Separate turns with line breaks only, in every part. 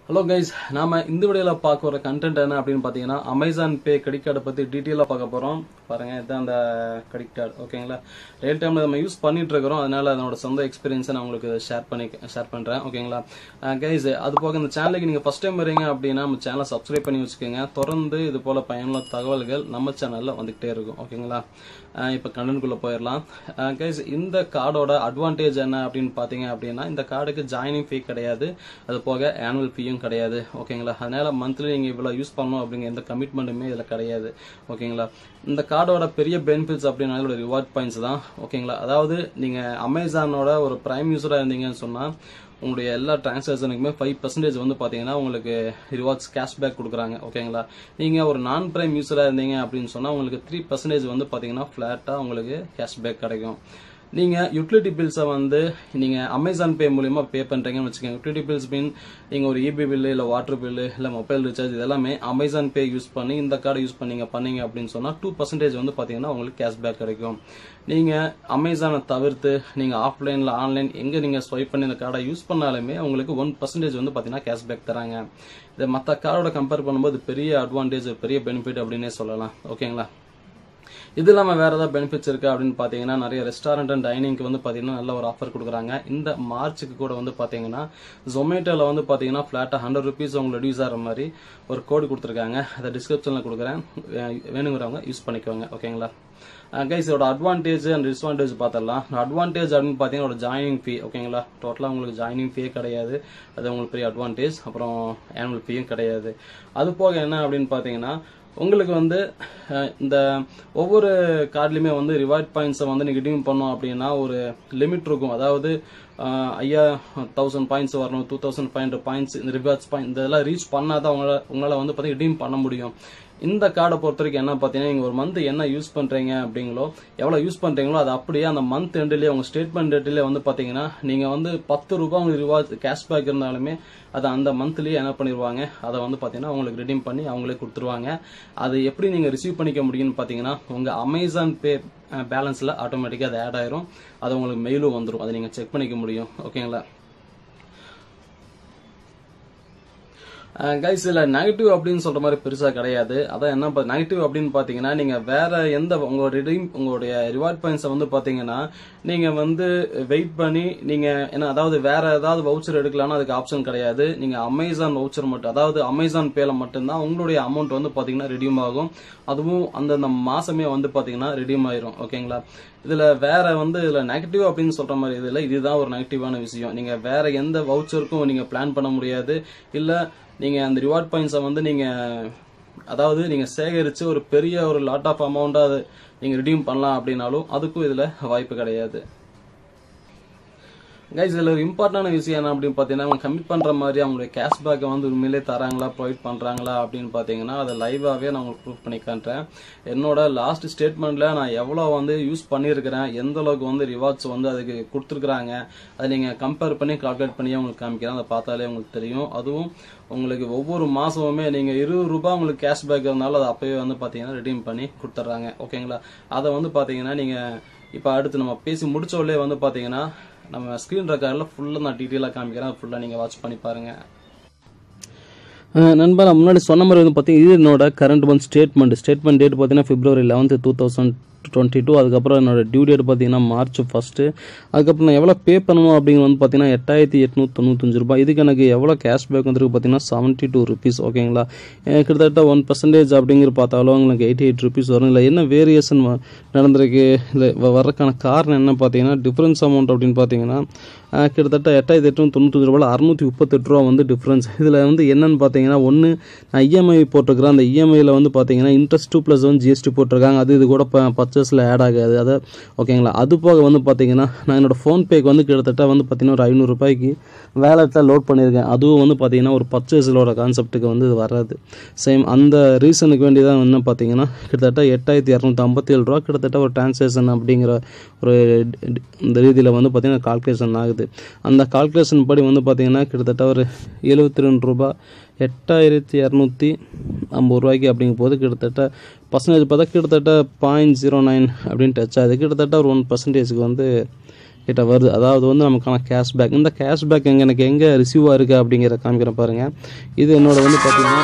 hello guys நாம இந்த வீடியோவில் பார்க்க வர கண்டென்ட் என்ன அப்படின்னு பார்த்தீங்கன்னா அமேசான் பே கிரெடிட் கார்டை பற்றி டீட்டெயிலாக பார்க்க போகிறோம் பாருங்க இதுதான் அந்த கிரெடிட் கார்டு ஓகேங்களா ரியல் டைமில் நம்ம யூஸ் பண்ணிட்டு இருக்கிறோம் அதனால அதனோட சொந்த எக்ஸ்பீரியன்ஸை நான் உங்களுக்கு ஷேர் பண்ணி ஷேர் பண்ணுறேன் ஓகேங்களா கைஸ் அது போக இந்த சேனலுக்கு நீங்கள் ஃபஸ்ட் டைம் வரீங்க அப்படின்னா நம்ம சேனலை சப்ஸ்கிரைப் பண்ணி வச்சுக்கோங்க தொடர்ந்து இது போல் பயனுள்ள தகவல்கள் நம்ம சேனலில் வந்துகிட்டே இருக்கும் ஓகேங்களா இப்போ கண்டென்ட்குள்ளே போயிடலாம் கைஸ் இந்த கார்டோட அட்வான்டேஜ் என்ன அப்படின்னு பார்த்தீங்க அப்படின்னா இந்த கார்டுக்கு ஜாயினிங் ஃபீ கிடையாது அது போக ஆனுவல் ஃபீயும் கிடையாது ஓகேங்களா அதனால மந்த்லி நீங்கள் இவ்வளோ யூஸ் பண்ணணும் அப்படிங்கிற எந்த கமிட்மெண்ட்டுமே இதில் கிடையாது ஓகேங்களா இந்த கார்டோட பெரிய பெனிஃபிட்ஸ் அப்படின்னா இதோட ரிவார்ட் பாயிண்ட்ஸ் தான் ஓகேங்களா அதாவது நீங்கள் அமேசானோட ஒரு ப்ரைம் யூஸராக இருந்தீங்கன்னு சொன்னால் உங்களுடைய எல்லா டிரான்சாக்ஷனுக்குமே ஃபைவ் பர்சன்டேஜ் வந்து பார்த்தீங்கன்னா உங்களுக்கு ரிவார்ட்ஸ் கேஷ்பேக் கொடுக்குறாங்க ஓகேங்களா நீங்கள் ஒரு நான் பிரைம் யூஸராக இருந்தீங்க அப்படின்னு சொன்னால் உங்களுக்கு த்ரீ பர்சன்டேஜ் வந்து பார்த்தீங்கன்னா ஃப்ளாட்டாக உங்களுக்கு கேஷ்பேக் கிடைக்கும் நீங்கள் யூட்டிலிட்டி பில்ஸை வந்து நீங்கள் அமேசான் பே மூலியமா பே பண்ணுறீங்கன்னு வச்சுக்கோங்க யூட்டிலிட்டி பில்ஸ் மீன் நீங்கள் ஒரு இபி பில்லு இல்லை வாட்டர் பில்லு இல்லை மொபைல் ரீசார்ஜ் இதெல்லாமே அமேசான் பே யூஸ் பண்ணி இந்த கார்டு யூஸ் பண்ணீங்க பண்ணீங்க அப்படின்னு சொன்னால் டூ பர்சன்டேஜ் வந்து பார்த்தீங்கன்னா உங்களுக்கு கேஷ்பேக் கிடைக்கும் நீங்கள் அமேசானை தவிர்த்து நீங்கள் ஆஃப்லைனில் ஆன்லைன் எங்கே நீங்கள் ஸ்வைப் பண்ணி இந்த கார்டை யூஸ் பண்ணாலுமே உங்களுக்கு ஒன் பர்சன்டேஜ் வந்து பார்த்தீங்கன்னா கேஷ்பேக் தராங்க இதை மற்ற கார்டோட கம்பேர் பண்ணும்போது பெரிய அட்வான்டேஜ் பெரிய பெனிஃபிட் அப்படின்னே சொல்லலாம் ஓகேங்களா இது இல்லாமல் வேறு ஏதாவது பெனிஃபிட்ஸ் இருக்குது அப்படின்னு பார்த்தீங்கன்னா நிறைய ரெஸ்டாரண்ட் அண்ட் டைனிங்க்கு வந்து பார்த்தீங்கன்னா நல்ல ஒரு ஆஃபர் கொடுக்குறாங்க இந்த மார்ச்சுக்கு கூட வந்து பார்த்தீங்கன்னா ஜொமேட்டோவில் வந்து பார்த்தீங்கன்னா ஃப்ளாட்டாக ஹண்ட்ரட் ருபீஸ் உங்களுக்கு ரெடியூஸ் ஆகிற மாதிரி ஒரு கோடு கொடுத்துருக்காங்க அதை டிஸ்கிரிப்ஷனில் கொடுக்குறேன் வேணுங்கிறவங்க யூஸ் பண்ணிக்கோங்க ஓகேங்களா கைஸ் இதோட அட்வான்டேஜ் அண்ட் டிஸ்அட்வான்டேஜ் பார்த்துடலாம் அட்வான்டேஜ் அப்படின்னு பார்த்தீங்கன்னா ஒரு ஜாயினிங் ஃபீ ஓகேங்களா டோட்டலாக உங்களுக்கு ஜாயினிங் ஃபீயே கிடையாது அது உங்களுக்கு பெரிய அட்வான்டேஜ் அப்புறம் ஆனுவல் ஃபீயும் கிடையாது அது போக என்ன அப்படின்னு பார்த்தீங்கன்னா உங்களுக்கு வந்து இந்த ஒவ்வொரு கார்ட்லையுமே வந்து ரிவார்ட் பாயிண்ட்ஸை வந்து நீங்கள் ரிடீம் பண்ணோம் அப்படின்னா ஒரு லிமிட் இருக்கும் அதாவது ஐயா தௌசண்ட் பாயிண்ட்ஸ் வரணும் two thousand five hundred points இந்த ரிவார்ட்ஸ் பாயிண்ட் இதெல்லாம் ரீச் பண்ணால் தான் உங்களால் உங்களால் வந்து பார்த்தீங்கன்னா ரிடீம் பண்ண முடியும் இந்த கார்டை பொறுத்த வரைக்கும் என்ன பார்த்தீங்கன்னா நீங்கள் ஒரு மந்த் என்ன யூஸ் பண்ணுறீங்க அப்படிங்களோ எவ்வளோ யூஸ் பண்ணுறீங்களோ அது அப்படியே அந்த மந்த் எண்ட்லேயே உங்கள் ஸ்டேட்மெண்ட் டேட்லேயே வந்து பார்த்தீங்கன்னா நீங்கள் வந்து பத்து ரூபாய் உங்களுக்கு ரிவார்ட் கேஷ்பேக் இருந்தாலுமே அதை அந்த மந்த்லேயே என்ன பண்ணிடுவாங்க அதை வந்து பார்த்தீங்கன்னா உங்களுக்கு ரிடீம் பண்ணி அவங்களே கொடுத்துருவாங்க அது எப்படி நீங்கள் ரிசீவ் பண்ணிக்க முடியும்னு பார்த்தீங்கன்னா உங்கள் அமேசான் பே பேலன்ஸில் ஆட்டோமேட்டிக்காக அது ஆட் ஆயிரும் அது உங்களுக்கு மெயிலும் வந்துடும் அதை நீங்கள் செக் பண்ணிக்க முடியும் ஓகேங்களா கைஸ் இதில் நெகட்டிவ் அப்படின்னு சொல்கிற மாதிரி பெருசாக கிடையாது அதான் என்ன நெகட்டிவ் அப்படின்னு பார்த்தீங்கன்னா நீங்கள் வேற எந்த உங்களோட ரிடீம் உங்களுடைய ரிவார்ட் பாயிண்ட்ஸை வந்து பார்த்தீங்கன்னா நீங்கள் வந்து வெயிட் பண்ணி நீங்கள் என்ன அதாவது வேற ஏதாவது வவுச்சர் எடுக்கலாம்னா அதுக்கு ஆப்ஷன் கிடையாது நீங்கள் அமேசான் வவுச்சர் மட்டும் அதாவது அமேசான் பேல மட்டும்தான் உங்களுடைய அமௌண்ட் வந்து பார்த்தீங்கன்னா ரெடியூம் ஆகும் அதுவும் அந்தந்த மாசமே வந்து பார்த்தீங்கன்னா ரெடியூம் ஆயிரும் ஓகேங்களா இதுல வேற வந்து இதுல நெகட்டிவ் அப்படின்னு சொல்ற மாதிரி இதுல இதுதான் ஒரு நெகட்டிவான விஷயம் நீங்க வேற எந்த வவுச்சருக்கும் நீங்க பிளான் பண்ண முடியாது இல்ல நீங்க அந்த ரிவார்ட் பாயிண்ட்ஸை வந்து நீங்க அதாவது நீங்க சேகரிச்சு ஒரு பெரிய ஒரு லாட் ஆஃப் அமௌண்டா அது நீங்க ரிடீம் பண்ணலாம் அப்படின்னாலும் அதுக்கும் இதுல வாய்ப்பு கிடையாது கைஸ் இதில் ஒரு இம்பார்ட்டன்டான விஷயம் என்ன அப்படின்னு பார்த்தீங்கன்னா அவங்க கமிட் பண்ணுற மாதிரி அவங்களுடைய கேஷ்பேக்கை வந்து உண்மையிலே தராங்களா ப்ரொவைட் பண்ணுறாங்களா அப்படின்னு பார்த்தீங்கன்னா அதை லைவாகவே நான் உங்களுக்கு ப்ரூவ் பண்ணி காட்டுறேன் என்னோட லாஸ்ட் ஸ்டேட்மெண்ட்டில் நான் எவ்வளோ வந்து யூஸ் பண்ணியிருக்கிறேன் எந்த அளவுக்கு வந்து ரிவார்ட்ஸ் வந்து அதுக்கு கொடுத்துருக்குறாங்க அதை நீங்கள் கம்பேர் பண்ணி கால்குலேட் பண்ணி உங்களுக்கு காமிக்கிறேன் அதை பார்த்தாலே உங்களுக்கு தெரியும் அதுவும் உங்களுக்கு ஒவ்வொரு மாதமுமே நீங்கள் இருபது ரூபாய் உங்களுக்கு கேஷ்பேக் இருந்தாலும் அதை அப்போயே வந்து பார்த்தீங்கன்னா ரிடீம் பண்ணி கொடுத்துட்றாங்க ஓகேங்களா அதை வந்து பார்த்தீங்கன்னா நீங்கள் இப்போ அடுத்து நம்ம பேசி முடிச்சோடலே வந்து பார்த்தீங்கன்னா நம்ம ஸ்க்ரீன் ரெக்கார்டில் ஃபுல்லாக நான் டீட்டெயிலாக காமிக்கிறேன் ஃபுல்லாக நீங்கள் வாட்ச் பண்ணி பாருங்கள் நண்பர் நான் முன்னாடி சொன்ன மாதிரி வந்து பார்த்தீங்கன்னா இது என்னோட current month statement statement date பார்த்தீங்கன்னா February eleventh two thousand twenty two அதுக்கப்புறம் என்னோட டியூ டேட் பார்த்தீங்கன்னா மார்ச் ஃபஸ்ட்டு அதுக்கப்புறம் நான் எவ்வளோ பே பண்ணணும் அப்படிங்கிறது வந்து பார்த்தீங்கன்னா எட்டாயிரத்தி எட்நூற்றி தொண்ணூத்தஞ்சு ரூபாய் இதுக்கு எனக்கு எவ்வளோ கேஷ்பேக் வந்துருக்கு பார்த்தீங்கன்னா செவன்ட்டி டூ ருபீஸ் ஓகேங்களா கிட்டத்தட்ட ஒன் பர்சன்டேஜ் அப்படிங்கிற பார்த்தாலும் உங்களுக்கு எயிட்டி எயிட் ருபீஸ் வரும் இல்லை என்ன வேரியேஷன் நடந்திருக்கு இல்லை வர்றதுக்கான காரணம் என்ன பார்த்தீங்கன்னா டிஃப்ரென்ஸ் அமௌண்ட் அப்படின்னு பார்த்தீங்கன்னா கிட்டத்தட்ட எட்டாயிரத்தி எட்நூற்றி தொண்ணூத்தஞ்சு ரூபாயில் அறுநூற்றி முப்பத்தெட்டு ரூபா வந்து டிஃப்ரென்ஸ் இதில் வந்து என்னென்னு பார்த்தீங்கன்னா ஒன்று நான் இஎம்ஐ போட்டிருக்கிறேன் அந்த இஎம்ஐயில் வந்து பார்த்தீங்கன்னா இன்ட்ரெஸ்ட் டூ ப்ளஸ் வந்து ஜிஎஸ்டி போட்டிருக்காங்க அது இது கூட பர்ச்சேஸில் ஆட் ஆகாது அதை ஓகேங்களா அது போக வந்து பார்த்தீங்கன்னா நான் என்னோடய ஃபோன்பேக்கு வந்து கிட்டத்தட்ட வந்து பார்த்தீங்கன்னா ஒரு ஐநூறுரூபாய்க்கு வேலெட்டில் லோட் பண்ணியிருக்கேன் அதுவும் வந்து பார்த்தீங்கன்னா ஒரு பர்ச்சேஸிலோட கான்செப்ட்டுக்கு வந்து இது வராது சேம் அந்த ரீசனுக்கு வேண்டி தான் என்ன பார்த்தீங்கன்னா கிட்டத்தட்ட எட்டாயிரத்தி இரநூத்தி ஐம்பத்தி ஏழு ரூபா கிட்டத்தட்ட ஒரு டிரான்சாக்ஷன் அப்படிங்கிற ஒரு இந்த ரீதியில் வந்து பார்த்தீங்கன்னா கால்குலேஷன் ஆகுது அந்த கால்குலேஷன் படி வந்து பார்த்தீங்கன்னா கிட்டத்தட்ட ஒரு எழுபத்தி ரெண்டு ரூபா எட்டாயிரத்தி இரநூத்தி ஐம்பது ரூபாய்க்கு அப்படிங்கும் போது கிட்டத்தட்ட பர்சன்டேஜ் பார்த்தா கிட்டத்தட்ட பாயிண்ட் ஜீரோ நைன் அப்படின்னு டச் ஆகுது கிட்டத்தட்ட ஒரு ஒன் பர்சன்டேஜ்க்கு வந்து கிட்ட வருது அதாவது வந்து நமக்கான கேஷ்பேக் இந்த கேஷ்பேக் எங்கே எனக்கு எங்கே ரிசீவ் ஆயிருக்கு அப்படிங்கிற காமிக்கிறேன் பாருங்கள் இது என்னோட வந்து பார்த்தீங்கன்னா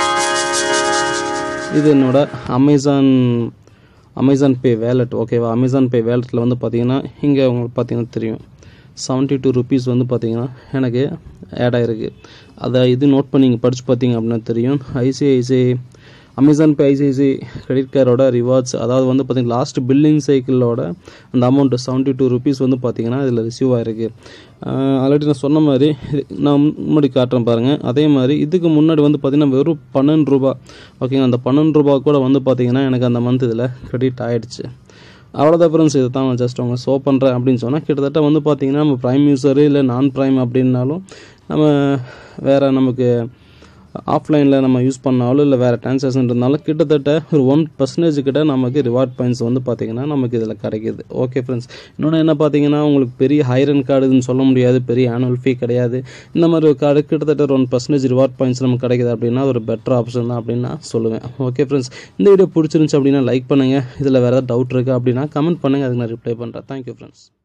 இது என்னோட அமேசான் அமேசான் பே வேலெட் ஓகேவா அமேசான் பே வேலெட்டில் வந்து பார்த்தீங்கன்னா இங்கே உங்களுக்கு பார்த்தீங்கன்னா தெரியும் செவன்ட்டி டூ ருபீஸ் வந்து பார்த்தீங்கன்னா எனக்கு ஆட் ஆகிருக்கு அதை இது நோட் பண்ணி நீங்கள் படித்து பார்த்தீங்க அப்படின்னா தெரியும் ICICI Amazon pay ICICI credit கார்டோட ரிவார்ட்ஸ் அதாவது வந்து பார்த்தீங்கன்னா லாஸ்ட் பில்லிங் சைக்கிளோட அந்த அமௌண்ட் செவன்ட்டி டூ ருபீஸ் வந்து பார்த்தீங்கன்னா இதில் ரிசீவ் ஆகிருக்கு ஆல்ரெடி நான் சொன்ன மாதிரி இது- நான் முன்னாடி காட்டுறேன் பாருங்கள் அதே மாதிரி இதுக்கு முன்னாடி வந்து பார்த்தீங்கன்னா வெறும் பன்னெண்டு ரூபா ஓகேங்க அந்த பன்னெண்டு ரூபா கூட வந்து பார்த்தீங்கன்னா எனக்கு அந்த மந்த் இதில் கிரெடிட் ஆயிடுச்சு அவ்வளோதான் ஃப்ரெண்ட்ஸ் இதை தான் நான் ஜஸ்ட் அவங்க ஷோ பண்ணுறேன் அப்படின்னு சொன்னால் கிட்டத்தட்ட வந்து பார்த்தீங்கன்னா நம்ம ப்ரைம் யூஸரு இல்லை நான் ப்ரைம் அப்படின்னாலும் நம்ம வேறு நமக்கு ஆஃப்லைனில் நம்ம யூஸ் பண்ணாலும் இல்லை வேறு டிரான்சாக்ஷன் இருந்தாலும் கிட்டத்தட்ட ஒரு ஒன் பர்சன்டேஜ் கிட்ட நமக்கு ரிவார்ட் பாயிண்ட்ஸ் வந்து பார்த்தீங்கன்னா நமக்கு இதில் கிடைக்கிது ஓகே ஃப்ரெண்ட்ஸ் இன்னொன்று என்ன பார்த்தீங்கன்னா உங்களுக்கு பெரிய ஹைரன் கார்டுன்னு சொல்ல முடியாது பெரிய ஆனுவல் ஃபீ கிடையாது இந்த மாதிரி ஒரு கார்டு கிட்டத்தட்ட ஒரு ஒன் பர்சன்டேஜ் ரிவார்ட் பாயிண்ட்ஸ் நமக்கு கிடைக்குது அப்படின்னா ஒரு பெட்டர் ஆப்ஷன் தான் அப்படின்னு நான் சொல்லுவேன் ஓகே ஃப்ரெண்ட்ஸ் இந்த வீடியோ பிடிச்சிருந்துச்சு அப்படின்னா லைக் பண்ணுங்கள் இதில் வேறு ஏதாவது டவுட் இருக்குது அப்படின்னா கமெண்ட் பண்ணுங்கள் அதுக்கு நான் ரிப்ளை பண்ணுறேன் தேங்க்யூ ஃப்ரெண்ட்ஸ்